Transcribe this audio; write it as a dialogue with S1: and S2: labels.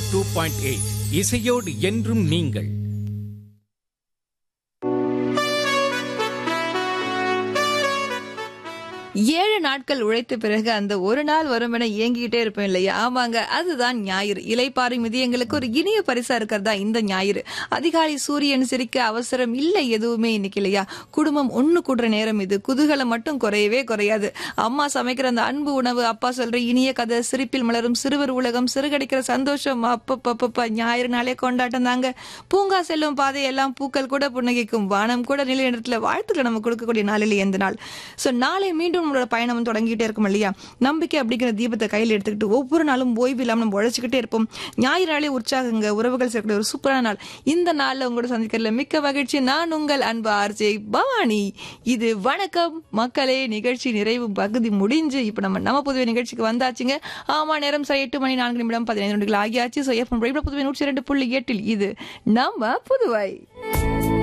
S1: two point eight இசையோடு என்றும் நீங்கள்
S2: ஏழு நாட்கள் உழைத்த பிறகு அந்த ஒரு நாள் வரும் என ஏங்கிக்கிட்டே இருப்போம் இல்லையா ஆமாங்க அதுதான் ஞாயிறு இலைப்பாறை மிதியங்களுக்கு ஒரு இனிய பரிசா இருக்கிறதா இந்த ஞாயிறு அதிகாலை சூரியன் சிரிக்க அவசரம் இல்லை எதுவுமே இன்னைக்கு இல்லையா குடும்பம் ஒண்ணு கூடுற நேரம் இது குதூகலம் மட்டும் குறையவே குறையாது அம்மா சமைக்கிற அந்த அன்பு உணவு அப்பா சொல்ற இனிய கதை சிரிப்பில் மலரும் சிறுவர் உலகம் சிறுகடிக்கிற சந்தோஷம் அப்பப்பப்பப்பா ஞாயிறு நாளே கொண்டாட்டம் தாங்க பூங்கா செல்லும் பாதையெல்லாம் பூக்கள் கூட புன்னகைக்கும் வானம் கூட நிலை இடத்துல வாழ்த்துக்களை நம்ம கொடுக்கக்கூடிய நாளில் எந்த நாள் சோ நாளை மீண்டும் நம்மளோட பயணம் தொடங்கிட்டே இருக்கும் இல்லையா நம்பிக்கை அப்படிங்கிற தீபத்தை கையில் எடுத்துக்கிட்டு ஒவ்வொரு நாளும் ஓய்வு இல்லாம நம்ம உழைச்சிக்கிட்டே இருப்போம் ஞாயிறு நாளே உற்சாகங்க உறவுகள் சேர்க்கிற ஒரு சூப்பரான நாள் இந்த நாள்ல உங்களோட சந்திக்கிறதுல மிக்க மகிழ்ச்சி நான் உங்கள் அன்பு ஆர்ஜே பவானி இது வணக்கம் மக்களே நிகழ்ச்சி நிறைவு பகுதி முடிஞ்சு இப்ப நம்ம நம்ம புதுவை நிகழ்ச்சிக்கு வந்தாச்சுங்க ஆமா நேரம் சரி எட்டு மணி நான்கு நிமிடம் பதினைந்து நிமிடங்கள் ஆகியாச்சு ஸோ எஃப்எம் புதுவை நூற்றி இரண்டு புள்ளி எட்டில் இது நம்ம புதுவை